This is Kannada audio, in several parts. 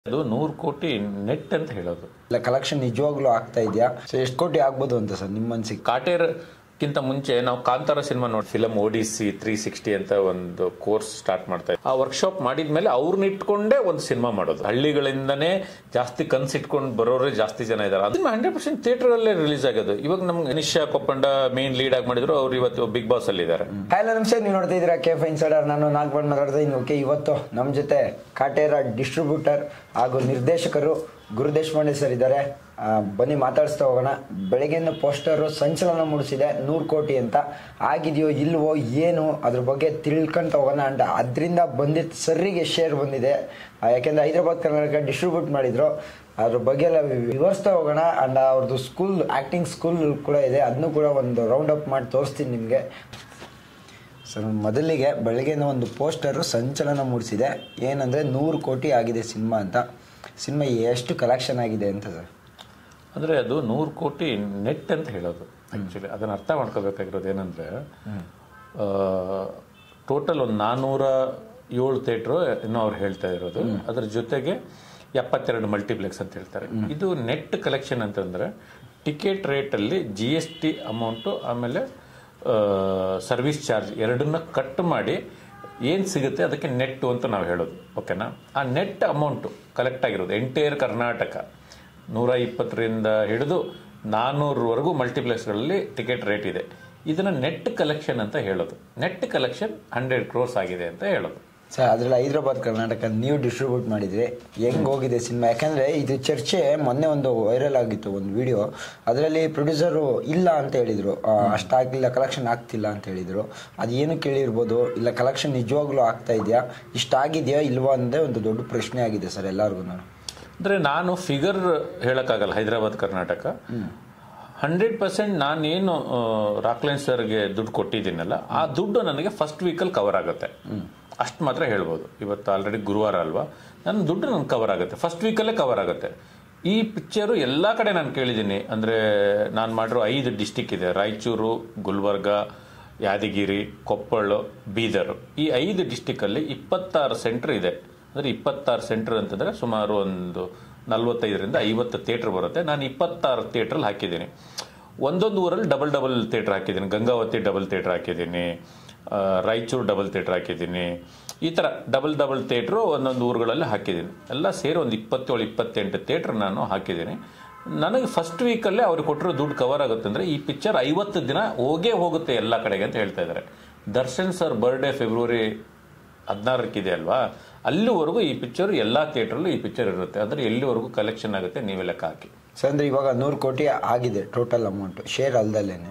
ಅದು ನೂರು ಕೋಟಿ ನೆಟ್ ಅಂತ ಹೇಳೋದು ಇಲ್ಲ ಕಲೆಕ್ಷನ್ ನಿಜವಾಗ್ಲೂ ಆಗ್ತಾ ಇದೆಯಾ ಸೊ ಎಷ್ಟು ಕೋಟಿ ಆಗ್ಬೋದು ಅಂತ ಸರ್ ನಿಮ್ಮ ಅನ್ಸಿಕೆ ಕಾಟೇರ್ಗಿಂತ ಮುಂಚೆ ನಾವು ಕಾಂತಾರ ಸಿನಿಮಾ ನೋಡಿ ಫಿಲಮ್ ಓಡಿಸಿ ತ್ರೀ ಸಿಕ್ಸ್ಟಿ ಅಂತ ಒಂದು ಕೋರ್ಸ್ ಸ್ಟಾರ್ಟ್ ಮಾಡ್ತಾ ಇದ್ವಿ ಆ ವರ್ಕ್ಶಾಪ್ ಮಾಡಿದ್ಮೇಲೆ ಅವ್ರನ್ನ ಇಟ್ಕೊಂಡೇ ಒಂದು ಸಿನಿಮಾ ಮಾಡೋದು ಹಳ್ಳಿಗಳಿಂದನೇ ಜಾಸ್ತಿ ಕನ್ಸಿಟ್ಕೊಂಡು ಬರೋರೇ ಜಾಸ್ತಿ ಜನ ಇದ್ದಾರೆ ಅದನ್ನ ಹಂಡ್ರೆಡ್ ಪರ್ಸೆಂಟ್ ಥಿಯೇಟರ್ ಅಲ್ಲೇ ರಿಲೀಸ್ ಆಗೋದು ಇವಾಗ ನಮ್ಗೆ ನಿಶಾ ಕೊಪ್ಪಂಡ ಮೇನ್ ಲೀಡ್ ಆಗಿ ಮಾಡಿದ್ರು ಅವ್ರು ಇವತ್ತು ಬಿಗ್ ಬಾಸ್ ಅಲ್ಲಿ ಇದ್ದಾರೆ ಹಲೋ ನಮಸ್ತೆ ನೀವು ನೋಡ್ತಾ ಇದ್ದೀರಾ ಕೆ ಫೈನ್ ಸೈಡರ್ ನಾನು ನಾಲ್ಕು ಮಾತಾಡ್ತಾ ಇದ್ದೀನಿ ಓಕೆ ಇವತ್ತು ನಮ್ಮ ಜೊತೆ ಕಾಟೇರ ಡಿಸ್ಟ್ರಿಬ್ಯೂಟರ್ ಹಾಗೂ ನಿರ್ದೇಶಕರು ಗುರು ದೇಶಪಾಂಡೆ ಸರ್ ಇದ್ದಾರೆ ಆ, ಬನ್ನಿ ಮಾತಾಡಿಸ್ತಾ ಹೋಗೋಣ ಬೆಳಗ್ಗೆಯಿಂದ ಪೋಸ್ಟರು ಸಂಚಲನ ಮೂಡಿಸಿದೆ ನೂರು ಕೋಟಿ ಅಂತ ಆಗಿದೆಯೋ ಇಲ್ವೋ ಏನು ಅದ್ರ ಬಗ್ಗೆ ತಿಳ್ಕೊಂತ ಹೋಗೋಣ ಅಂಡ್ ಅದರಿಂದ ಬಂದಿದ್ದ ಸರ್ರಿಗೆ ಶೇರ್ ಬಂದಿದೆ ಆ, ಯಾಕೆಂದ್ರೆ ಹೈದರಾಬಾದ್ ಕರ್ನಾಟಕ ಡಿಸ್ಟ್ರಿಬ್ಯೂಟ್ ಮಾಡಿದ್ರು ಅದ್ರ ಬಗ್ಗೆ ಎಲ್ಲ ವಿ- ವಿವರಿಸ್ತಾ ಹೋಗೋಣ ಅಂಡ್ ಅವ್ರದ್ದು ಸ್ಕೂಲ್ ಆ್ಯಕ್ಟಿಂಗ್ ಸ್ಕೂಲ್ ಕೂಡ ಇದೆ ಅದನ್ನು ಕೂಡ ಒಂದು ರೌಂಡ್ ಅಪ್ ಮಾಡಿ ತೋರಿಸ್ತೀನಿ ನಿಮಗೆ ಸರ್ ಮೊದಲಿಗೆ ಬೆಳಗ್ಗೆಯಿಂದ ಒಂದು ಪೋಸ್ಟರು ಸಂಚಲನ ಮೂಡಿಸಿದೆ ಏನಂದರೆ ನೂರು ಕೋಟಿ ಆಗಿದೆ ಸಿನಿಮಾ ಅಂತ ಸಿನಿಮಾ ಎಷ್ಟು ಕಲೆಕ್ಷನ್ ಆಗಿದೆ ಅಂತ ಸರ್ ಅಂದ್ರೆ ಅದು ನೂರು ಕೋಟಿ ನೆಟ್ ಅಂತ ಹೇಳೋದು ಆಕ್ಚುಲಿ ಅದನ್ನ ಅರ್ಥ ಮಾಡ್ಕೋಬೇಕಾಗಿರೋದು ಏನಂದ್ರೆ ಟೋಟಲ್ ಒಂದು ನಾನ್ನೂರ ಏಳು ಥಿಯೇಟ್ರು ಇನ್ನೂ ಅವ್ರು ಹೇಳ್ತಾ ಇರೋದು ಅದ್ರ ಜೊತೆಗೆ ಎಪ್ಪತ್ತೆರಡು ಮಲ್ಟಿಪ್ಲೆಕ್ಸ್ ಅಂತ ಹೇಳ್ತಾರೆ ಇದು ನೆಟ್ ಕಲೆಕ್ಷನ್ ಅಂತಂದ್ರೆ ಟಿಕೆಟ್ ರೇಟಲ್ಲಿ ಜಿ ಎಸ್ ಟಿ ಅಮೌಂಟು ಆಮೇಲೆ ಸರ್ವಿಸ್ ಚಾರ್ಜ್ ಎರಡನ್ನ ಕಟ್ ಮಾಡಿ ಏನು ಸಿಗುತ್ತೆ ಅದಕ್ಕೆ ನೆಟ್ ಅಂತ ನಾವು ಹೇಳೋದು ಓಕೆನಾ ಆ ನೆಟ್ ಅಮೌಂಟು ಕಲೆಕ್ಟ್ ಆಗಿರೋದು ಎಂಟೈರ್ ಕರ್ನಾಟಕ ನೂರ ಇಪ್ಪತ್ತರಿಂದ ಹಿಡಿದು ನಾನ್ನೂರವರೆಗೂ ಮಲ್ಟಿಪ್ಲೆಕ್ಸ್ಗಳಲ್ಲಿ ಟಿಕೆಟ್ ರೇಟ್ ಇದೆ ಇದನ್ನ ನೆಟ್ ಕಲೆಕ್ಷನ್ ಅಂತ ಹೇಳೋದು ನೆಟ್ ಕಲೆಕ್ಷನ್ ಹಂಡ್ರೆಡ್ ಕ್ರೋರ್ಸ್ ಆಗಿದೆ ಅಂತ ಹೇಳೋದು ಸರ್ ಅದರಲ್ಲಿ ಹೈದರಾಬಾದ್ ಕರ್ನಾಟಕ ನೀವು ಡಿಸ್ಟ್ರಿಬ್ಯೂಟ್ ಮಾಡಿದ್ರಿ ಹೆಂಗ್ ಹೋಗಿದೆ ಸಿನಿಮಾ ಯಾಕಂದ್ರೆ ಇದು ಚರ್ಚೆ ಮೊನ್ನೆ ಒಂದು ವೈರಲ್ ಆಗಿತ್ತು ಒಂದು ವಿಡಿಯೋ ಅದರಲ್ಲಿ ಪ್ರೊಡ್ಯೂಸರು ಇಲ್ಲ ಅಂತ ಹೇಳಿದ್ರು ಆ, ಅಷ್ಟಾಗ್ಲಿಲ್ಲ ಕಲೆಕ್ಷನ್ ಆಗ್ತಿಲ್ಲ ಅಂತ ಹೇಳಿದ್ರು ಅದು ಏನು ಕೇಳಿರ್ಬೋದು ಇಲ್ಲ ಕಲೆಕ್ಷನ್ ನಿಜವಾಗ್ಲೂ ಆಗ್ತಾ ಇದೆಯಾ ಇಷ್ಟಾಗಿದೆಯಾ ಇಲ್ವಾ ಅನ್ನೋದೇ ಒಂದು ದೊಡ್ಡ ಪ್ರಶ್ನೆ ಆಗಿದೆ ಸರ್ ಎಲ್ಲರಿಗೂ ಅಂದ್ರೆ ನಾನು ಫಿಗರ್ ಹೇಳಕ್ಕಾಗಲ್ಲ ಹೈದರಾಬಾದ್ ಕರ್ನಾಟಕ ಹಂಡ್ರೆಡ್ ಪರ್ಸೆಂಟ್ ನಾನೇನು ರಾಕ್ಲೈನ್ ಸರ್ಗೆ ದುಡ್ಡು ಕೊಟ್ಟಿದ್ದೀನಲ್ಲ ಆ ದುಡ್ಡು ನನಗೆ ಫಸ್ಟ್ ವೀಕಲ್ಲಿ ಕವರ್ ಆಗುತ್ತೆ ಅಷ್ಟು ಮಾತ್ರ ಹೇಳ್ಬೋದು ಇವತ್ತು ಆಲ್ರೆಡಿ ಗುರುವಾರ ಅಲ್ವಾ ನನ್ನ ದುಡ್ಡು ನನಗೆ ಕವರ್ ಆಗುತ್ತೆ ಫಸ್ಟ್ ವೀಕಲ್ಲೇ ಕವರ್ ಆಗುತ್ತೆ ಈ ಪಿಕ್ಚರು ಎಲ್ಲ ಕಡೆ ನಾನು ಕೇಳಿದ್ದೀನಿ ಅಂದರೆ ನಾನು ಮಾಡಿರೋ ಐದು ಡಿಸ್ಟಿಕ್ ಇದೆ ರಾಯಚೂರು ಗುಲ್ಬರ್ಗ ಯಾದಗಿರಿ ಕೊಪ್ಪಳ ಬೀದರ್ ಈ ಐದು ಡಿಸ್ಟಿಕಲ್ಲಿ ಇಪ್ಪತ್ತಾರು ಸೆಂಟರ್ ಇದೆ ಅಂದರೆ ಇಪ್ಪತ್ತಾರು ಸೆಂಟರ್ ಅಂತಂದರೆ ಸುಮಾರು ಒಂದು ನಲ್ವತ್ತೈದರಿಂದ ಐವತ್ತು ಥಿಯೇಟ್ರ್ ಬರುತ್ತೆ ನಾನು ಇಪ್ಪತ್ತಾರು ಥಿಯೇಟ್ರಲ್ಲಿ ಹಾಕಿದ್ದೀನಿ ಒಂದೊಂದು ಊರಲ್ಲಿ ಡಬಲ್ ಡಬಲ್ ಥಿಯೇಟ್ರ್ ಹಾಕಿದ್ದೀನಿ ಗಂಗಾವತಿ ಡಬಲ್ ಥಿಯೇಟ್ರ್ ಹಾಕಿದ್ದೀನಿ ಆ, ರಾಯಚೂರು ಡಬಲ್ ಥಿಯೇಟ್ರ್ ಹಾಕಿದ್ದೀನಿ ಈ ಥರ ಡಬಲ್ ಡಬಲ್ ಥಿಯೇಟ್ರು ಒಂದೊಂದು ಊರುಗಳಲ್ಲಿ ಹಾಕಿದ್ದೀನಿ ಎಲ್ಲ ಸೇರಿ ಒಂದು ಇಪ್ಪತ್ತೇಳು ಇಪ್ಪತ್ತೆಂಟು ಥಿಯೇಟ್ರ್ ನಾನು ಹಾಕಿದ್ದೀನಿ ನನಗೆ ಫಸ್ಟ್ ವೀಕಲ್ಲೇ ಅವ್ರಿಗೆ ಕೊಟ್ಟಿರೋ ದುಡ್ಡು ಕವರ್ ಆಗುತ್ತೆ ಅಂದರೆ ಈ ಪಿಕ್ಚರ್ ಐವತ್ತು ದಿನ ಹೋಗೇ ಹೋಗುತ್ತೆ ಎಲ್ಲ ಕಡೆಗೆ ಅಂತ ಹೇಳ್ತಾ ಇದ್ದಾರೆ ದರ್ಶನ್ ಸರ್ ಬರ್ಡೇ ಫೆಬ್ರವರಿ ಹದಿನಾರಕ್ಕಿದೆ ಅಲ್ವಾ ಅಲ್ಲಿವರೆಗೂ ಈ ಪಿಕ್ಚರ್ ಎಲ್ಲ ಥಿಯೇಟ್ರಲ್ಲೂ ಈ ಪಿಕ್ಚರ್ ಇರುತ್ತೆ ಅಂದರೆ ಎಲ್ಲಿವರೆಗೂ ಕಲೆಕ್ಷನ್ ಆಗುತ್ತೆ ನೀವೇ ಲೆಕ್ಕ ಹಾಕಿ ಸರ್ ಅಂದ್ರೆ ಇವಾಗ ನೂರು ಕೋಟಿ ಆಗಿದೆ ಟೋಟಲ್ ಅಮೌಂಟ್ ಶೇರ್ ಅಲ್ದಲ್ಲೇನೆ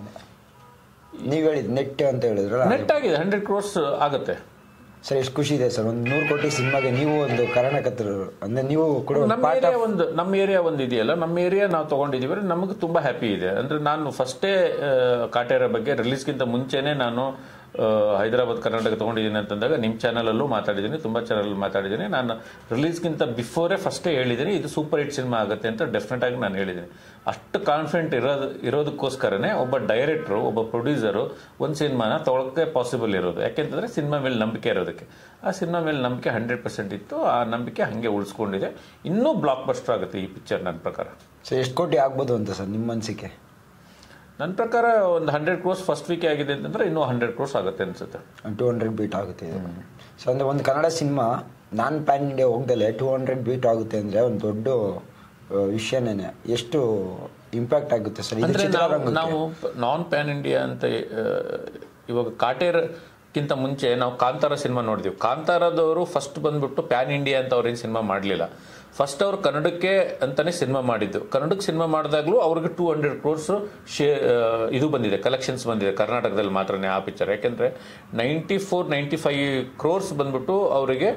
ನೀವು ಹೇಳಿದ್ ನೆಟ್ ಅಂತ ಹೇಳಿದ್ರಲ್ಲ ನೆಟ್ ಆಗಿದೆ ಹಂಡ್ರೆಡ್ ಕ್ರೋರ್ಸ್ ಆಗುತ್ತೆ ಸರ್ ಎಷ್ಟು ಖುಷಿ ಇದೆ ಸರ್ ಒಂದು ನೂರು ಕೋಟಿ ಸಿನಿಮಾಗೆ ನೀವು ಒಂದು ಕಾರಣಕರ್ತರು ಅಂದ್ರೆ ನೀವು ಕೂಡ ಒಂದು ನಮ್ಮ ಏರಿಯಾ ಒಂದು ನಮ್ಮ ಏರಿಯಾ ಒಂದು ಇದೆಯಲ್ಲ ನಮ್ಮ ಏರಿಯಾ ನಾವು ತಗೊಂಡಿದ್ದೀವಿ ನಮಗೆ ತುಂಬಾ ಹ್ಯಾಪಿ ಇದೆ ಅಂದ್ರೆ ನಾನು ಫಸ್ಟೇ ಕಾಟೇರ ಬಗ್ಗೆ ರಿಲೀಸ್ಗಿಂತ ಮುಂಚೆನೆ ನಾನು ಆ, ಹೈದರಾಬಾದ್ ಕರ್ನಾಟಕ ತಗೊಂಡಿದ್ದೀನಿ ಅಂತಂದಾಗ ನಿಮ್ಮ ಚಾನಲಲ್ಲೂ ಮಾತಾಡಿದ್ದೀನಿ ತುಂಬ ಚಾನಲ್ ಮಾತಾಡಿದ್ದೀನಿ ನಾನು ರಿಲೀಸ್ಗಿಂತ ಬಿಫೋರೇ ಫಸ್ಟೇ ಹೇಳಿದ್ದೀನಿ ಇದು ಸೂಪರ್ ಹಿಟ್ ಸಿನಿಮಾ ಆಗುತ್ತೆ ಅಂತ ಡೆಫಿನೆಟ್ ಆಗಿ ನಾನು ಹೇಳಿದ್ದೀನಿ ಅಷ್ಟು ಕಾನ್ಫಿಡೆಂಟ್ ಇರೋದು ಇರೋದಕ್ಕೋಸ್ಕರನೇ ಒಬ್ಬ ಡೈರೆಕ್ಟ್ರು ಒಬ್ಬ ಪ್ರೊಡ್ಯೂಸರು ಒಂದು ಸಿನಿಮಾನ ತೊಗೊಳಕ್ಕೆ ಪಾಸಿಬಲ್ ಇರೋದು ಯಾಕೆಂತಂದ್ರೆ ಸಿನಿಮಾ ಮೇಲೆ ನಂಬಿಕೆ ಇರೋದಕ್ಕೆ ಆ ಸಿನಿಮಾ ಮೇಲೆ ನಂಬಿಕೆ ಹಂಡ್ರೆಡ್ ಪರ್ಸೆಂಟ್ ಇತ್ತು ಆ ನಂಬಿಕೆ ಹಾಗೆ ಉಳಿಸ್ಕೊಂಡಿದೆ ಇನ್ನೂ ಬ್ಲಾಕ್ ಬಸ್ಟರ್ ಆಗುತ್ತೆ ಈ ಪಿಕ್ಚರ್ ನನ್ನ ಪ್ರಕಾರ ಸೊ ಎಷ್ಟು ಕೋಟಿ ಆಗ್ಬೋದು ಅಂತ ಸರ್ ನಿಮ್ಮ ಅನಿಸಿಕೆ ನನ್ನ ಪ್ರಕಾರ ಒಂದು ಹಂಡ್ರೆಡ್ ಕ್ರೋರ್ಸ್ ಫಸ್ಟ್ ವೀಕ್ ಆಗಿದೆ ಅಂತಂದ್ರೆ ಇನ್ನೂ ಹಂಡ್ರೆಡ್ ಕ್ರೋರ್ಸ್ ಆಗುತ್ತೆ ಅನ್ಸುತ್ತೆ ಟೂ ಹಂಡ್ರೆಡ್ ಬೀಟ್ ಆಗುತ್ತೆ ಇದು ಸೊ ಅಂದ್ರೆ ಒಂದು Kannada cinema non pan India ಹೋಗ್ದಲೆ ಟೂ ಹಂಡ್ರೆಡ್ ಬೀಟ್ ಆಗುತ್ತೆ ಅಂದ್ರೆ ಒಂದು ದೊಡ್ಡ ಆ, ವಿಷಯನೇನೆ ಎಷ್ಟು ಇಂಪ್ಯಾಕ್ಟ್ ಆಗುತ್ತೆ ಸರ್ ಇದು ಅಂದ್ರೆ ನಾವು ಚಿತ್ರರಂಗಕ್ಕೆ. ನಾವು ನಾನ್ ಪ್ಯಾನ್ ಇಂಡಿಯಾ ಅಂತ ಆ, ಇವಾಗ ಕಾಟೇರ್ಗಿಂತ ಮುಂಚೆ ನಾವು ಕಾಂತಾರ ಸಿನಿಮಾ ನೋಡಿದ್ವಿ ಕಾಂತಾರದವರು ಫಸ್ಟ್ ಬಂದ್ಬಿಟ್ಟು ಪ್ಯಾನ್ ಇಂಡಿಯಾ ಅಂತ ಅವ್ರೇನು ಸಿನಿಮಾ ಮಾಡಲಿಲ್ಲ ಫಸ್ಟ್ ಅವ್ರು ಕನ್ನಡಕ್ಕೆ ಅಂತಾನೆ ಸಿನಿಮಾ ಮಾಡಿದ್ದು ಕನ್ನಡಕ್ಕೆ ಸಿನಿಮಾ ಮಾಡಿದಾಗಲೂ ಅವ್ರಿಗೆ ಟೂ ಹಂಡ್ರೆಡ್ ಕ್ರೋರ್ಸ್ ಶೇ ಆ, ಇದು ಬಂದಿದೆ ಕಲೆಕ್ಷನ್ಸ್ ಬಂದಿದೆ ಕರ್ನಾಟಕದಲ್ಲಿ ಮಾತ್ರನೇ ಆ ಪಿಕ್ಚರ್ ಯಾಕೆಂದ್ರೆ ninety four ninety five crores ಬಂದ್ಬಿಟ್ಟು ಅವರಿಗೆ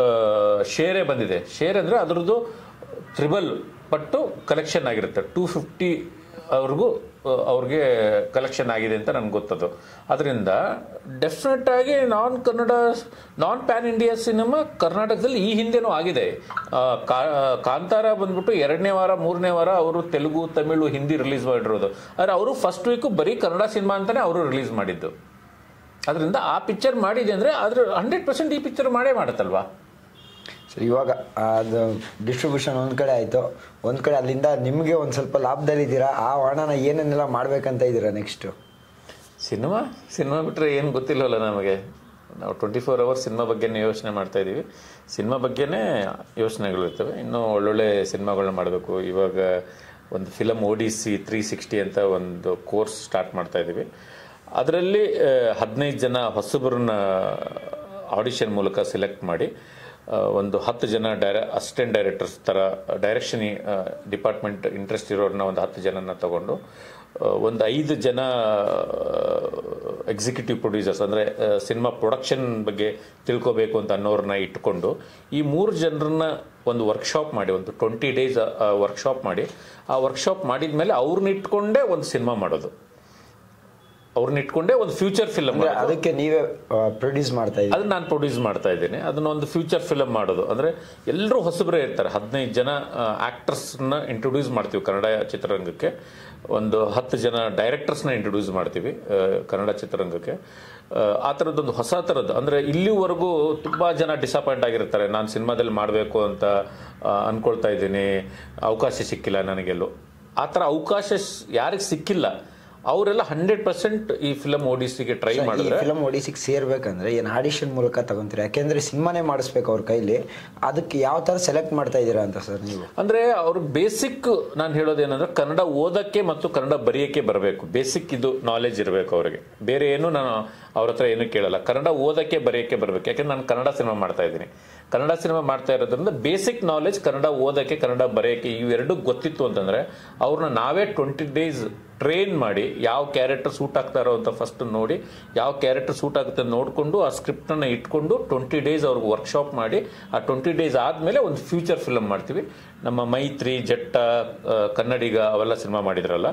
ಶೇರೇ ಬಂದಿದೆ ಶೇರ್ ಅಂದ್ರೆ ಅದ್ರದ್ದು ತ್ರಿಬಲ್ ಪಟ್ಟು ಕಲೆಕ್ಷನ್ ಆಗಿರುತ್ತೆ ಟೂ ಫಿಫ್ಟಿ ಅವ್ರಿಗೂ ಆ, ಅವ್ರಿಗೆ ಕಲೆಕ್ಷನ್ ಆಗಿದೆ ಅಂತ ನನಗೆ ಗೊತ್ತದು ಅದರಿಂದ ಡೆಫಿನೆಟ್ ಆಗಿ non Kannada non pan India cinema ಕರ್ನಾಟಕದಲ್ಲಿ ಈ ಹಿಂದೆನೂ ಆಗಿದೆ ಆ, ಕಾ- ಕಾಂತಾರ ಬಂದ್ಬಿಟ್ಟು ಎರಡನೇ ವಾರ ಮೂರನೇ ವಾರ ಅವರು ತೆಲುಗು ತಮಿಳು ಹಿಂದಿ ರಿಲೀಸ್ ಮಾಡಿರೋದು ಆದರೆ ಅವರು ಫಸ್ಟ್ ವೀಕು ಬರೀ ಕನ್ನಡ ಸಿನಿಮಾ ಅಂತಾನೆ ಅವರು ರಿಲೀಸ್ ಮಾಡಿದ್ದು ಅದರಿಂದ ಆ ಪಿಕ್ಚರ್ ಮಾಡಿದೆ ಅಂದರೆ ಅದ್ರ ಹಂಡ್ರೆಡ್ ಪರ್ಸೆಂಟ್ ಈ ಪಿಕ್ಚರ್ ಮಾಡೇ ಮಾಡುತ್ತಲ್ವಾ ಸರಿ ಇವಾಗ ಅದು ಡಿಸ್ಟ್ರಿಬ್ಯೂಷನ್ ಒಂದು ಕಡೆ ಆಯಿತು ಒಂದು ಕಡೆ ಅಲ್ಲಿಂದ ನಿಮಗೆ ಒಂದು ಸ್ವಲ್ಪ ಲಾಭದಲ್ಲಿದ್ದೀರಾ ಆ ಹಣನ ಏನೇನೆಲ್ಲ ಮಾಡ್ಬೇಕಂತ ಇದ್ದೀರಾ ನೆಕ್ಸ್ಟು ಸಿನಿಮಾ ಸಿನಿಮಾ ಬಿಟ್ಟರೆ ಏನು ಗೊತ್ತಿಲ್ಲವಲ್ಲ ನಮಗೆ ನಾವು ಟ್ವೆಂಟಿ ಫೋರ್ ಅವರ್ಸ್ ಸಿನಿಮಾ ಬಗ್ಗೆನೇ ಯೋಚನೆ ಮಾಡ್ತಾ ಇದ್ದೀವಿ ಸಿನಿಮಾ ಬಗ್ಗೆನೇ ಯೋಚನೆಗಳು ಇರ್ತವೆ ಇನ್ನೂ ಒಳ್ಳೊಳ್ಳೆ ಸಿನಿಮಾಗಳನ್ನ ಮಾಡಬೇಕು ಇವಾಗ ಒಂದು ಫಿಲಮ್ ಓಡಿಸಿ ತ್ರೀ ಸಿಕ್ಸ್ಟಿ ಅಂತ ಒಂದು ಕೋರ್ಸ್ ಸ್ಟಾರ್ಟ್ ಮಾಡ್ತಾ ಇದ್ದೀವಿ ಅದರಲ್ಲಿ ಹದಿನೈದು ಜನ ಹೊಸಬರನ್ನ ಆಡಿಷನ್ ಮೂಲಕ ಸೆಲೆಕ್ಟ್ ಮಾಡಿ ಆ, ಒಂದು ಹತ್ತು ಜನ ಡೈರೆ ಅಸಿಸ್ಟೆಂಟ್ ಡೈರೆಕ್ಟರ್ಸ್ ಥರ ಡೈರೆಕ್ಷನ್ ಡಿಪಾರ್ಟ್ಮೆಂಟ್ ಇಂಟ್ರೆಸ್ಟ್ ಇರೋರನ್ನ ಒಂದು ಹತ್ತು ಜನನ ತಗೊಂಡು ಆ, ಒಂದು ಐದು ಜನ ಎಕ್ಸಿಕ್ಯೂಟಿವ್ ಪ್ರೊಡ್ಯೂಸರ್ಸ್ ಅಂದರೆ ಸಿನಿಮಾ ಪ್ರೊಡಕ್ಷನ್ ಬಗ್ಗೆ ತಿಳ್ಕೋಬೇಕು ಅಂತ ಅನ್ನೋರನ್ನ ಇಟ್ಕೊಂಡು ಈ ಮೂರು ಜನರನ್ನ ಒಂದು ವರ್ಕ್ಶಾಪ್ ಮಾಡಿ ಒಂದು ಟ್ವೆಂಟಿ ಡೇಸ್ ವರ್ಕ್ಶಾಪ್ ಮಾಡಿ ಆ ವರ್ಕ್ಶಾಪ್ ಮಾಡಿದ ಮೇಲೆ ಅವ್ರನ್ನ ಇಟ್ಕೊಂಡೇ ಒಂದು ಸಿನಿಮಾ ಮಾಡೋದು ಅವ್ರನ್ನ ಇಟ್ಕೊಂಡೇ ಒಂದು ಫ್ಯೂಚರ್ ಫಿಲಮ್ ಅಂದ್ರೆ ಅದಕ್ಕೆ ನೀವೇ ಪ್ರೊಡ್ಯೂಸ್ ಮಾಡ್ತಾ ಇದ್ದೀರಾ ಅದನ್ನ ನಾನು ಪ್ರೊಡ್ಯೂಸ್ ಮಾಡ್ತಾ ಇದ್ದೀನಿ ಅದನ್ನ ಒಂದು ಫ್ಯೂಚರ್ ಫಿಲಮ್ ಮಾಡೋದು ಅಂದ್ರೆ ಎಲ್ಲರೂ ಹೊಸಬರೇ ಇರ್ತಾರೆ ಹದಿನೈದು ಜನ ಆಕ್ಟರ್ಸ್ನ ಇಂಟ್ರೊಡ್ಯೂಸ್ ಮಾಡ್ತೀವಿ ಕನ್ನಡ ಚಿತ್ರರಂಗಕ್ಕೆ ಒಂದು ಹತ್ತು ಜನ ಡೈರೆಕ್ಟರ್ಸ್ನ ಇಂಟ್ರೊಡ್ಯೂಸ್ ಮಾಡ್ತೀವಿ ಆ, ಕನ್ನಡ ಚಿತ್ರರಂಗಕ್ಕೆ ಆ, ಆ ಥರದ್ದೊಂದು ಹೊಸ ಥರದ್ದು ಅಂದ್ರೆ ಇಲ್ಲಿವರೆಗೂ ತುಂಬಾ ಜನ ಡಿಸಪಾಯಿಂಟ್ ಆಗಿರ್ತಾರೆ ನಾನು ಸಿನಿಮಾದಲ್ಲಿ ಮಾಡಬೇಕು ಅಂತ ಆ, ಅನ್ಕೊಳ್ತಾ ಇದ್ದೀನಿ ಅವಕಾಶ ಸಿಕ್ಕಿಲ್ಲ ನನಗೆಲ್ಲೂ ಆ ಥರ ಅವಕಾಶ ಯಾರಿಗೆ ಸಿಕ್ಕಿಲ್ಲ ಅವರೆಲ್ಲ ಹಂಡ್ರೆಡ್ ಪರ್ಸೆಂಟ್ ಈ ಫಿಲಮ್ ಓಡಿಸಿಗೆ ಟ್ರೈ ಈ ಮಾಡಿದ್ರೆ ಫಿಲಮ್ ಒಡಿಸಿಗೆ ಸೇರ್ಬೇಕಂದ್ರೆ ಏನು ಆಡಿಷನ್ ಮೂಲಕ ತಗೊಂತೀರಾ ಯಾಕೆಂದ್ರೆ ಸಿನಿಮಾನೇ ಮಾಡಿಸ್ಬೇಕು ಅವ್ರ ಕೈಲಿ ಅದಕ್ಕೆ ಯಾವ ತರ ಸೆಲೆಕ್ಟ್ ಮಾಡ್ತಾ ಇದ್ದೀರಾ ಅಂತ ಸರ್ ನೀವು ಅಂದ್ರೆ ಅವ್ರು ಬೇಸಿಕ್ ನಾನು ಹೇಳೋದೇನಂದ್ರೆ ಕನ್ನಡ ಓದಕ್ಕೆ ಮತ್ತು ಕನ್ನಡ ಬರೆಯಕ್ಕೆ ಬರಬೇಕು ಬೇಸಿಕ್ ಇದು ನಾಲೆಜ್ ಇರಬೇಕು ಅವರಿಗೆ ಬೇರೆ ಏನು ನಾನು ಅವ್ರ ಹತ್ರ ಏನು ಕೇಳಲ್ಲ ಕನ್ನಡ ಓದಕ್ಕೆ ಬರೆಯಕ್ಕೆ ಬರಬೇಕು ಯಾಕಂದ್ರೆ ನಾನು ಕನ್ನಡ ಸಿನಿಮಾ ಮಾಡ್ತಾ ಇದ್ದೀನಿ ಕನ್ನಡ ಸಿನಿಮಾ ಮಾಡ್ತಾ ಇರೋದ್ರಿಂದ ಬೇಸಿಕ್ ನಾಲೆಜ್ ಕನ್ನಡ ಓದಕ್ಕೆ ಕನ್ನಡ ಬರೆಯಕ್ಕೆ ಇವೆರಡು ಗೊತ್ತಿತ್ತು ಅಂತಂದ್ರೆ ಅವ್ರನ್ನ ನಾವೇ ಟ್ವೆಂಟಿ ಡೇಸ್ ಟ್ರೈನ್ ಮಾಡಿ ಯಾವ ಕ್ಯಾರೆಕ್ಟರ್ ಸೂಟ್ ಆಗ್ತಾರೋ ಅಂತ ಫಸ್ಟ್ ನೋಡಿ ಯಾವ ಕ್ಯಾರೆಕ್ಟರ್ ಸೂಟ್ ಆಗುತ್ತೆ ಅಂತ ನೋಡಿಕೊಂಡು ಆ ಸ್ಕ್ರಿಪ್ಟನ್ನು ಇಟ್ಕೊಂಡು ಟ್ವೆಂಟಿ ಡೇಸ್ ಅವ್ರಿಗೆ ವರ್ಕ್ಶಾಪ್ ಮಾಡಿ ಆ ಟ್ವೆಂಟಿ ಡೇಸ್ ಆದಮೇಲೆ ಒಂದು ಫ್ಯೂಚರ್ ಫಿಲಮ್ ಮಾಡ್ತೀವಿ ನಮ್ಮ ಮೈತ್ರಿ ಜಟ್ಟ ಆ, ಕನ್ನಡಿಗ ಅವೆಲ್ಲ ಸಿನಿಮಾ ಮಾಡಿದ್ರಲ್ಲ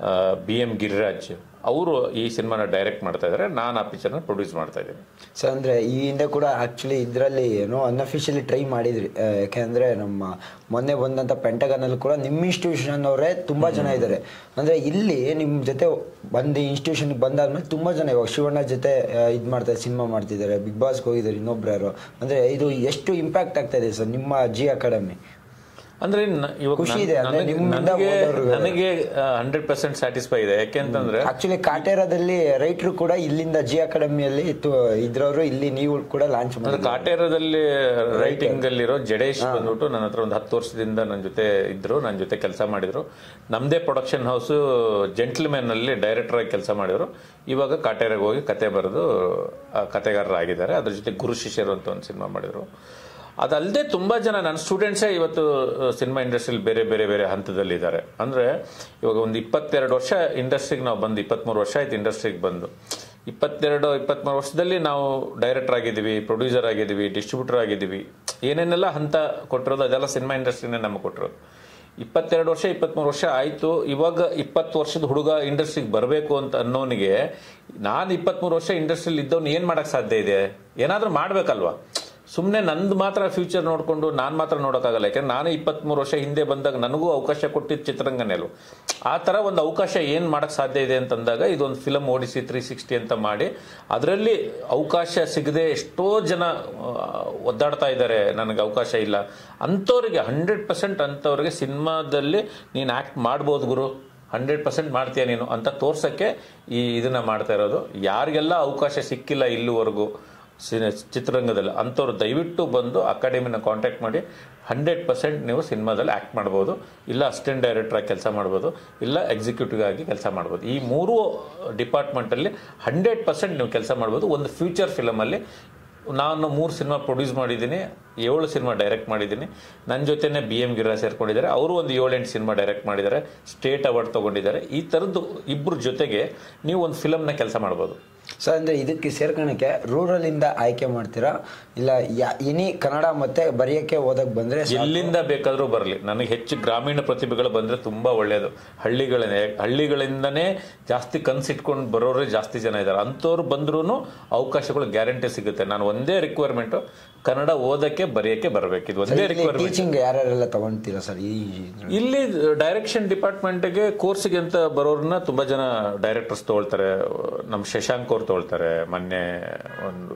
ಬಿ ಎಂ ಗಿರಿರಾಜ್ ಅವರು ಈ ಸಿನಿಮಾನ ಡೈರೆಕ್ಟ್ ಮಾಡ್ತಾ ಇದ್ದಾರೆ ನಾನು ಆ ಪಿಕ್ಚರ್ನ ಪ್ರೊಡ್ಯೂಸ್ ಮಾಡ್ತಾ ಇದ್ದೀನಿ ಸರ್ ಅಂದ್ರೆ ಈ ಹಿಂದೆ ಕೂಡ ಆಕ್ಚುಲಿ ಇದರಲ್ಲಿ ಏನೋ ಅನ್ಅಫಿಷಿಯಲಿ ಟ್ರೈ ಮಾಡಿದ್ರಿ ಆ, ಯಾಕೆಂದ್ರೆ ನಮ್ಮ ಮೊನ್ನೆ ಬಂದಂತ ಪೆಂಟಗನ್ ಅಲ್ಲಿ ಕೂಡ ನಿಮ್ಮ ಇನ್ಸ್ಟಿಟ್ಯೂಷನ್ ಅವರೇ ತುಂಬಾ ಜನ ಇದ್ದಾರೆ ಅಂದ್ರೆ ಇಲ್ಲಿ ನಿಮ್ ಜೊತೆ ಬಂದು ಇನ್ಸ್ಟಿಟ್ಯೂಷನ್ ಬಂದಾದ್ಮೇಲೆ ತುಂಬಾ ಜನ ಇವಾಗ ಶಿವಣ್ಣ ಜೊತೆ ಇದು ಮಾಡ್ತಾರೆ ಸಿನಿಮಾ ಮಾಡ್ತಿದ್ದಾರೆ ಬಿಗ್ ಬಾಸ್ಗೆ ಹೋಗಿದ್ದಾರೆ ಇನ್ನೊಬ್ರು ಯಾರು ಅಂದ್ರೆ ಇದು ಎಷ್ಟು ಇಂಪ್ಯಾಕ್ಟ್ ಆಗ್ತಾ ಇದೆ ಸರ್ ನಿಮ್ಮ ಜಿ ಅಕಾಡೆಮಿ ಅಂದ್ರೆ ನ- ಇವಾಗ ಖುಷಿ ನನ್- ಇದೆ, ಅಂದ್ರೆ ನನಗೆ- ನಿಮ್ಮಿಂದ ನನಗೆ ಓದೋರ್ಗೆ. ನನಗೆ ಹಂಡ್ರೆಡ್ ಪರ್ಸೆಂಟ್ ಸ್ಯಾಟಿಸ್ಫೈ ಇದೆ ಯಾಕೆಂತಂದ್ರೆ ಆಕ್ಚುಲಿ ಕಾಟೇರದಲ್ಲಿ ರೈತರು ಕೂಡ ಇಲ್ಲಿಂದ ಜಿ ಅಕಾಡೆಮಿಯಲ್ಲಿ ಇದ್ರವರು ಇಲ್ಲಿ ನೀವು ಕೂಡ ಲಾಂಚ್ ಅಂದ್ರೆ ಮಾಡಿದ್ರು ಕಾಟೇರದಲ್ಲಿ ರೈಟಿಂಗ್ ಅಲ್ಲಿರೋ ಜಡೇಶ್ ಬಂದ್ಬಿಟ್ಟು ನನ್ನ ಹತ್ರ ಒಂದು ಹತ್ತು ವರ್ಷದಿಂದ ನನ್ನ ಜೊತೆ ಇದ್ರು ನನ್ನ ಜೊತೆ ಕೆಲಸ ಮಾಡಿದ್ರು ನಮ್ದೇ ಪ್ರೊಡಕ್ಷನ್ ಹೌಸ್ ಜೆಂಟ್ಲ್ಮೆನ್ ಅಲ್ಲಿ ಡೈರೆಕ್ಟರ್ ಆಗಿ ಕೆಲಸ ಮಾಡಿದ್ರು ಇವಾಗ ಕಾಟೇರಿಗೆ ಹೋಗಿ ಕತೆ ಬರೆದು ಆ, ಕತೆಗಾರರಾಗಿದ್ದಾರೆ ಅದ್ರ ಜೊತೆ ಗುರು ಶಿಷ್ಯರು ಅಂತ ಒಂದು ಸಿನಿಮಾ ಮಾಡಿದ್ರು ಅದಲ್ಲದೆ ತುಂಬಾ ಜನ ನನ್ನ ಸ್ಟೂಡೆಂಟ್ಸೇ ಇವತ್ತು ಸಿನಿಮಾ ಇಂಡಸ್ಟ್ರಿಯಲ್ಲಿ ಬೇರೆ ಬೇರೆ ಬೇರೆ ಹಂತದಲ್ಲಿದ್ದಾರೆ ಅಂದ್ರೆ ಇವಾಗ ಒಂದು ಇಪ್ಪತ್ತೆರಡು ವರ್ಷ ಇಂಡಸ್ಟ್ರಿಗೆ ನಾವು ಬಂದು ಇಪ್ಪತ್ಮೂರು ವರ್ಷ ಆಯ್ತು ಇಂಡಸ್ಟ್ರಿಗೆ ಬಂದು ಇಪ್ಪತ್ತೆರಡು ಇಪ್ಪತ್ಮೂರು ವರ್ಷದಲ್ಲಿ ನಾವು ಡೈರೆಕ್ಟರ್ ಆಗಿದ್ದೀವಿ ಪ್ರೊಡ್ಯೂಸರ್ ಆಗಿದ್ದೀವಿ ಡಿಸ್ಟ್ರಿಬ್ಯೂಟರ್ ಆಗಿದ್ದೀವಿ ಏನೇನೆಲ್ಲ ಹಂತ ಕೊಟ್ಟಿರೋದು ಅದೆಲ್ಲ ಸಿನಿಮಾ ಇಂಡಸ್ಟ್ರಿನೇ ನಮಗೆ ಕೊಟ್ಟಿರೋದು ಇಪ್ಪತ್ತೆರಡು ವರ್ಷ ಇಪ್ಪತ್ಮೂರು ವರ್ಷ ಆಯಿತು ಇವಾಗ ಇಪ್ಪತ್ತು ವರ್ಷದ ಹುಡುಗ ಇಂಡಸ್ಟ್ರಿಗೆ ಬರಬೇಕು ಅಂತ ಅನ್ನೋನಿಗೆ ನಾನು ಇಪ್ಪತ್ಮೂರು ವರ್ಷ ಇಂಡಸ್ಟ್ರಿಯಲ್ಲಿ ಇದ್ದವ್ನು ಏನು ಮಾಡೋಕ್ಕೆ ಸಾಧ್ಯ ಇದೆ ಏನಾದರೂ ಮಾಡಬೇಕಲ್ವಾ ಸುಮ್ಮನೆ ನಂದು ಮಾತ್ರ ಫ್ಯೂಚರ್ ನೋಡಿಕೊಂಡು ನಾನು ಮಾತ್ರ ನೋಡೋಕ್ಕಾಗಲ್ಲ ಯಾಕಂದ್ರೆ ನಾನು ಇಪ್ಪತ್ಮೂರು ವರ್ಷ ಹಿಂದೆ ಬಂದಾಗ ನನಗೂ ಅವಕಾಶ ಕೊಟ್ಟಿದ್ದು ಚಿತ್ರರಂಗನೇ ಅಲ್ವ ಆ ಥರ ಒಂದು ಅವಕಾಶ ಏನು ಮಾಡೋಕ್ಕೆ ಸಾಧ್ಯ ಇದೆ ಅಂತಂದಾಗ ಇದೊಂದು ಫಿಲಮ್ ಓಡಿಸಿ ತ್ರೀ ಸಿಕ್ಸ್ಟಿ ಅಂತ ಮಾಡಿ ಅದರಲ್ಲಿ ಅವಕಾಶ ಸಿಗದೆ ಎಷ್ಟೋ ಜನ ಆ, ಒದ್ದಾಡ್ತಾ ಇದ್ದಾರೆ ನನಗೆ ಅವಕಾಶ ಇಲ್ಲ ಅಂಥವ್ರಿಗೆ ಹಂಡ್ರೆಡ್ ಪರ್ಸೆಂಟ್ ಅಂಥವ್ರಿಗೆ ಸಿನಿಮಾದಲ್ಲಿ ನೀನು ಆ್ಯಕ್ಟ್ ಮಾಡ್ಬೋದು ಗುರು ಹಂಡ್ರೆಡ್ ಪರ್ಸೆಂಟ್ ಮಾಡ್ತೀಯ ನೀನು ಅಂತ ತೋರ್ಸಕ್ಕೆ ಈ ಇದನ್ನ ಮಾಡ್ತಾ ಇರೋದು ಯಾರಿಗೆಲ್ಲ ಅವಕಾಶ ಸಿಕ್ಕಿಲ್ಲ ಇಲ್ಲಿವರೆಗೂ ಸಿನ ಚಿತ್ರರಂಗದಲ್ಲಿ ಅಂಥವ್ರು ದಯವಿಟ್ಟು ಬಂದು ಅಕಾಡೆಮಿನ ಕಾಂಟ್ಯಾಕ್ಟ್ ಮಾಡಿ ಹಂಡ್ರೆಡ್ ಪರ್ಸೆಂಟ್ ನೀವು ಸಿನಿಮಾದಲ್ಲಿ ಆ್ಯಕ್ಟ್ ಮಾಡ್ಬೋದು ಇಲ್ಲ ಅಸಿಸ್ಟೆಂಟ್ ಡೈರೆಕ್ಟರ್ ಆಗಿ ಕೆಲಸ ಮಾಡ್ಬೋದು ಇಲ್ಲ ಎಕ್ಸಿಕ್ಯೂಟಿವ್ ಆಗಿ ಕೆಲಸ ಮಾಡ್ಬೋದು ಈ ಮೂರು ಡಿಪಾರ್ಟ್ಮೆಂಟಲ್ಲಿ ಹಂಡ್ರೆಡ್ ಪರ್ಸೆಂಟ್ ನೀವು ಕೆಲಸ ಮಾಡ್ಬೋದು ಒಂದು ಫ್ಯೂಚರ್ ಫಿಲಮಲ್ಲಿ ನಾನು ಮೂರು ಸಿನಿಮಾ ಪ್ರೊಡ್ಯೂಸ್ ಮಾಡಿದ್ದೀನಿ ಏಳು ಸಿನಿಮಾ ಡೈರೆಕ್ಟ್ ಮಾಡಿದ್ದೀನಿ ನನ್ನ ಜೊತೆನೆ ಬಿ ಎಂ ಗಿರಾ ಸೇರ್ಕೊಂಡಿದ್ದಾರೆ ಅವರು ಒಂದು ಏಳೆಂಟು ಸಿನಿಮಾ ಡೈರೆಕ್ಟ್ ಮಾಡಿದ್ದಾರೆ ಸ್ಟೇಟ್ ಅವಾರ್ಡ್ ತಗೊಂಡಿದ್ದಾರೆ ಈ ಥರದ್ದು ಇಬ್ಬರ ಜೊತೆಗೆ ನೀವು ಒಂದು ಫಿಲಮ್ನ ಕೆಲಸ ಮಾಡ್ಬೋದು ಸರ್ ಅಂದ್ರೆ ಇದಕ್ಕೆ ಸೇರ್ಕೊಳಕ್ಕೆ ರೂರಲ್ ಇಂದ ಆಯ್ಕೆ ಮಾಡ್ತೀರಾ ಇಲ್ಲ ಯಾ- ಇನಿ ಕನ್ನಡ ಮತ್ತೆ ಬರೆಯಕ್ಕೆ ಓದಕ್ ಬಂದ್ರೆ ಸಾಕು. ಎಲ್ಲಿಂದ ಬೇಕಾದರೂ ಬರಲಿ ನನಗೆ ಹೆಚ್ಚು ಗ್ರಾಮೀಣ ಪ್ರತಿಭೆಗಳು ಬಂದರೆ ತುಂಬ ಒಳ್ಳೆಯದು ಹಳ್ಳಿಗಳೇ ಹಳ್ಳಿಗಳಿಂದನೇ ಜಾಸ್ತಿ ಕನ್ಸಿಟ್ಕೊಂಡು ಬರೋರೇ ಜಾಸ್ತಿ ಜನ ಇದ್ದಾರೆ ಅಂಥವ್ರು ಬಂದ್ರೂ ಅವಕಾಶಗಳು ಗ್ಯಾರಂಟಿ ಸಿಗುತ್ತೆ ನಾನು ಒಂದೇ ರಿಕ್ವೈರ್ಮೆಂಟು ಕನ್ನಡ ಓದಕ್ಕೆ ಬರೆಯೋಕ್ಕೆ ಬರಬೇಕು ಇದು ಒಂದೇ ರಿಕ್ವೈರ್ಮೆಂಟ್ ಟೀಚಿಂಗ್ ಯಾರ್ಯಾರೆಲ್ಲ ತಗೊಂತೀರಾ ಸರ್ ಈ ಇಲ್ಲಿ ಡೈರೆಕ್ಷನ್ ಡಿಪಾರ್ಟ್ಮೆಂಟ್ಗೆ ಕೋರ್ಸ್ಗೆ ಅಂತ ಬರೋರನ್ನ ತುಂಬಾ ಜನ ಡೈರೆಕ್ಟರ್ಸ್ ತಗೊಳ್ತಾರೆ ನಮ್ಮ ಶಶಾಂಕ್ ಅವ್ರು ತಗೊಳ್ತಾರೆ ಮೊನ್ನೆ ಒಂದು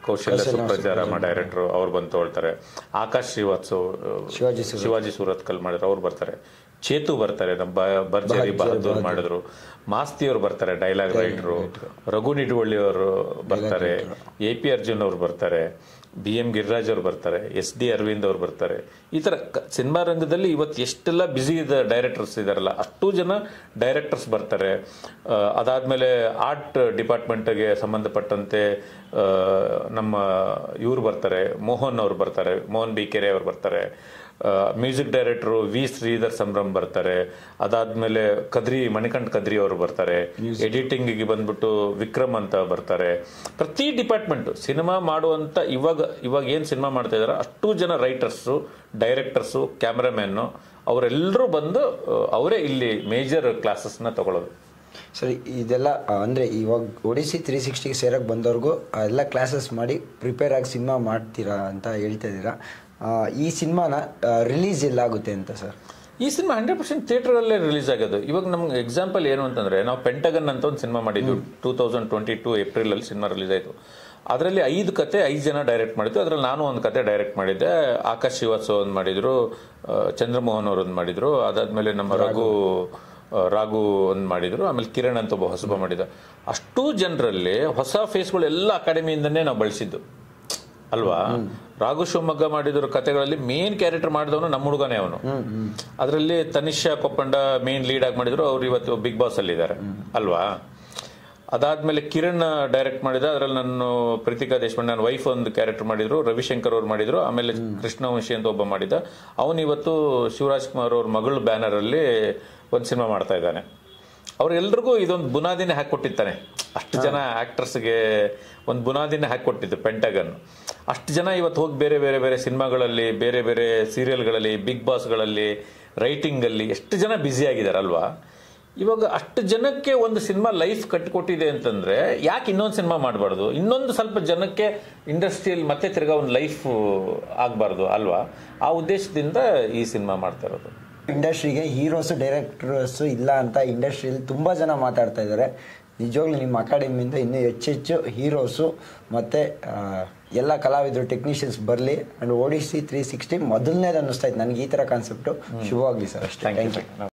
ಕೌಶಲ್ಯ ಸುಪ್ರಚಾರಮ ಡೈರೆಕ್ಟರ್ ಅವ್ರು ಬಂದು ತಗೊಳ್ತಾರೆ ಆಕಾಶ್ ಶ್ರೀವಾತ್ಸವ್ ಶಿವಾಜಿ ಶಿವಾಜಿ ಸೂರತ್ಕಲ್ ಮಾಡಿದ್ರು ಅವ್ರು ಬರ್ತಾರೆ ಚೇತು ಬರ್ತಾರೆ ನಮ್ಮ ಬ- ಭರ್ಜರಿ ಬಹದ್ದೂರ್ ಮಾಡಿದ್ರು ಮಾಸ್ತಿ ಅವ್ರು ಬರ್ತಾರೆ ಡೈಲಾಗ್ ರೈಟರು ರಘು ನಿಡುವಳ್ಳಿ ಅವರು ಬರ್ತಾರೆ ಎ ಪಿ ಅರ್ಜುನ್ ಅವ್ರು ಬರ್ತಾರೆ ಬಿ ಎಂ ಗಿರಿರಾಜ್ ಅವ್ರು ಬರ್ತಾರೆ ಎಸ್ ಡಿ ಅರವಿಂದ್ ಅವ್ರು ಬರ್ತಾರೆ ಈ ತರ ಕ- ಸಿನಿಮಾ ರಂಗದಲ್ಲಿ ಇವತ್ತು ಎಷ್ಟೆಲ್ಲ ಬ್ಯುಸಿ ಇದೆ ಡೈರೆಕ್ಟರ್ಸ್ ಇದಾರಲ್ಲ ಅಷ್ಟು ಜನ ಡೈರೆಕ್ಟರ್ಸ್ ಬರ್ತಾರೆ ಆ, ಅದಾದ್ಮೇಲೆ ಆರ್ಟ್ ಡಿಪಾರ್ಟ್ಮೆಂಟ್ಗೆ ಸಂಬಂಧಪಟ್ಟಂತೆ ಆ, ನಮ್ಮ ಇವ್ರು ಬರ್ತಾರೆ ಮೋಹನ್ ಅವ್ರು ಬರ್ತಾರೆ ಮೋಹನ್ ಬಿ ಕೆರೆ ಅವ್ರು ಬರ್ತಾರೆ music director V Sridhar Sambhram ಬರ್ತಾರೆ ಅದಾದ್ಮೇಲೆ ಕದ್ರಿ ಮಣಿಕಂಠ್ ಕದ್ರಿ ಅವರು ಬರ್ತಾರೆ ಎಡಿಟಿಂಗ್ ಬಂದ್ಬಿಟ್ಟು ವಿಕ್ರಮ್ ಅಂತ ಬರ್ತಾರೆ ಪ್ರತಿ ಡಿಪಾರ್ಟ್ಮೆಂಟ್ ಸಿನಿಮಾ ಮಾಡುವಂತ ಇವಾಗ ಇವಾಗ ಏನ್ ಸಿನಿಮಾ ಮಾಡ್ತಾ ಇದಾರೆ ಅಷ್ಟು ಜನ ರೈಟರ್ಸು ಡೈರೆಕ್ಟರ್ಸು ಕ್ಯಾಮ್ರಾಮ್ಯಾನು ಅವರೆಲ್ಲರೂ ಬಂದು ಆ, ಅವರೇ ಇಲ್ಲಿ ಮೇಜರ್ ಕ್ಲಾಸಸ್ನ ತಗೊಳ್ಳೋದು ಸರಿ ಇದೆಲ್ಲ ಆ, ಅಂದ್ರೆ ಇವಾಗ ಒಡಿಸಿ ತ್ರೀ ಸಿಕ್ಸ್ಟಿಗೆ ಸೇರಕ್ಕೆ ಬಂದವ್ರಿಗೂ ಆ ಎಲ್ಲ ಕ್ಲಾಸಸ್ ಮಾಡಿ ಪ್ರಿಪೇರ್ ಆಗಿ ಸಿನಿಮಾ ಮಾಡ್ತೀರಾ ಅಂತ ಹೇಳ್ತಾ ಇದ್ದೀರಾ ಆ, ಈ ಸಿನಿಮಾನ ರಿಲೀಸ್ ಎಲ್ಲಾಗುತ್ತೆ ಅಂತ ಸರ್ ಈ ಸಿನಿಮಾ ಹಂಡ್ರೆಡ್ ಪರ್ಸೆಂಟ್ ಥಿಯೇಟರಲ್ಲೇ ರಿಲೀಸ್ ಆಗೋದು ಇವಾಗ ನಮ್ಗೆ ಎಕ್ಸಾಂಪಲ್ ಏನು ಅಂತಂದ್ರೆ ನಾವು ಪೆಂಟಗನ್ ಅಂತ ಒಂದು ಸಿನಿಮಾ ಮಾಡಿದ್ವಿ ಟೂ ತೌಸಂಡ್ ಟ್ವೆಂಟಿ ಟೂ ಏಪ್ರಿಲಲ್ಲಿ ಸಿನಿಮಾ ರಿಲೀಸ್ ಆಯಿತು ಅದರಲ್ಲಿ ಐದು ಕತೆ ಐದು ಜನ ಡೈರೆಕ್ಟ್ ಮಾಡಿದ್ದು ಅದರಲ್ಲಿ ನಾನು ಒಂದು ಕತೆ ಡೈರೆಕ್ಟ್ ಮಾಡಿದ್ದೆ ಆಕಾಶ್ ಶ್ರೀವಾತ್ಸವ್ ಒಂದು ಮಾಡಿದ್ರು ಆ, ಚಂದ್ರಮೋಹನ್ ಅವರು ಒಂದು ಮಾಡಿದ್ರು ಅದಾದ್ಮೇಲೆ ನಮ್ಮ ರಘು ಆ, ರಾಘು ಒಂದು ಮಾಡಿದ್ರು ಆಮೇಲೆ ಕಿರಣ್ ಅಂತ ಒಬ್ಬ ಹೊಸಬ ಮಾಡಿದ ಅಷ್ಟೂ ಜನರಲ್ಲಿ ಹೊಸ ಫೇಸ್ಗಳು ಎಲ್ಲ ಅಕಾಡೆಮಿಯಿಂದನೇ ನಾವು ಬಳಸಿದ್ದು ಅಲ್ವಾ ರಾಘು ಶಿವಮೊಗ್ಗ ಮಾಡಿದ್ರು ಕತೆಗಳಲ್ಲಿ ಮೇನ್ ಕ್ಯಾರೆಕ್ಟರ್ ಮಾಡಿದವನು ನಮ್ಮ ಹುಡುಗನೇ ಅವನು ಅದರಲ್ಲಿ ತನಿಷಾ ಕೊಪ್ಪಂಡ ಮೇನ್ ಲೀಡ್ ಆಗಿ ಮಾಡಿದ್ರು ಅವ್ರು ಇವತ್ತು ಬಿಗ್ ಬಾಸ್ ಅಲ್ಲಿ ಇದ್ದಾರೆ ಅಲ್ವಾ ಅದಾದ್ಮೇಲೆ ಕಿರಣ್ ಡೈರೆಕ್ಟ್ ಮಾಡಿದ ಅದರಲ್ಲಿ ನಾನು ಪ್ರೀತಿಕಾ ದೇಶಪಾಂಡೆ ನನ್ನ ವೈಫ್ ಒಂದು ಕ್ಯಾರೆಕ್ಟರ್ ಮಾಡಿದ್ರು ರವಿಶಂಕರ್ ಅವ್ರು ಮಾಡಿದ್ರು ಆಮೇಲೆ ಕೃಷ್ಣವಂಶಿ ಅಂತ ಒಬ್ಬ ಮಾಡಿದ ಅವನು ಇವತ್ತು ಶಿವರಾಜ್ ಕುಮಾರ್ ಅವ್ರ ಮಗಳ ಬ್ಯಾನರ್ ಅಲ್ಲಿ ಒಂದು ಸಿನಿಮಾ ಮಾಡ್ತಾ ಇದ್ದಾನೆ ಅವ್ರೆಲ್ರಿಗೂ ಇದೊಂದು ಬುನಾದಿನೇ ಹಾಕೊಟ್ಟಿತ್ತಾನೆ ಅಷ್ಟು ಜನ ಆಕ್ಟರ್ಸ್ಗೆ ಒಂದು ಬುನಾದಿನೇ ಹಾಕೊಟ್ಟಿದ್ದು ಪೆಂಟಗನ್ ಅಷ್ಟು ಜನ ಇವತ್ತು ಹೋಗಿ ಬೇರೆ ಬೇರೆ ಬೇರೆ ಸಿನಿಮಾಗಳಲ್ಲಿ ಬೇರೆ ಬೇರೆ ಸೀರಿಯಲ್ಗಳಲ್ಲಿ ಬಿಗ್ ಬಾಸ್ಗಳಲ್ಲಿ ರೈಟಿಂಗಲ್ಲಿ ಎಷ್ಟು ಜನ ಬ್ಯುಸಿ ಆಗಿದಾರಲ್ವಾ ಇವಾಗ ಅಷ್ಟು ಜನಕ್ಕೆ ಒಂದು ಸಿನಿಮಾ ಲೈಫ್ ಕಟ್ಟಿಕೊಟ್ಟಿದೆ ಅಂತಂದ್ರೆ ಯಾಕೆ ಇನ್ನೊಂದು ಸಿನಿಮಾ ಮಾಡಬಾರ್ದು ಇನ್ನೊಂದು ಸ್ವಲ್ಪ ಜನಕ್ಕೆ ಇಂಡಸ್ಟ್ರಿಯಲ್ಲಿ ಮತ್ತೆ ತಿರ್ಗಾ ಒಂದು ಲೈಫ್ ಆಗಬಾರ್ದು ಅಲ್ವಾ ಆ ಉದ್ದೇಶದಿಂದ ಈ ಸಿನಿಮಾ ಮಾಡ್ತಾ ಇರೋದು ಇಂಡಸ್ಟ್ರಿಗೆ ಹೀರೋಸು ಡೈರೆಕ್ಟರ್ಸು ಇಲ್ಲ ಅಂತ ಇಂಡಸ್ಟ್ರಿಯಲ್ಲಿ ತುಂಬ ಜನ ಮಾತಾಡ್ತಾ ಇದ್ದಾರೆ ನಿಜವಾಗ್ಲೂ ನಿಮ್ಮ ಅಕಾಡೆಮಿಯಿಂದ ಇನ್ನೂ ಹೆಚ್ಚೆಚ್ಚು ಹೀರೋಸು ಮತ್ತು ಎಲ್ಲ ಕಲಾವಿದರು ಟೆಕ್ನಿಷಿಯನ್ಸ್ ಬರಲಿ ಆ್ಯಂಡ್ ಓಡಿಸಿ ತ್ರೀ ಸಿಕ್ಸ್ಟಿ ಮೊದಲನೇದು ಅನ್ನಿಸ್ತಾ ಇತ್ತು ನನಗೆ ಈ ಥರ ಕಾನ್ಸೆಪ್ಟು ಶುಭವಾಗಲಿ ಸರ್ ಅಷ್ಟೇ ಥ್ಯಾಂಕ್ ಥ್ಯಾಂಕ್ ಯು ಯು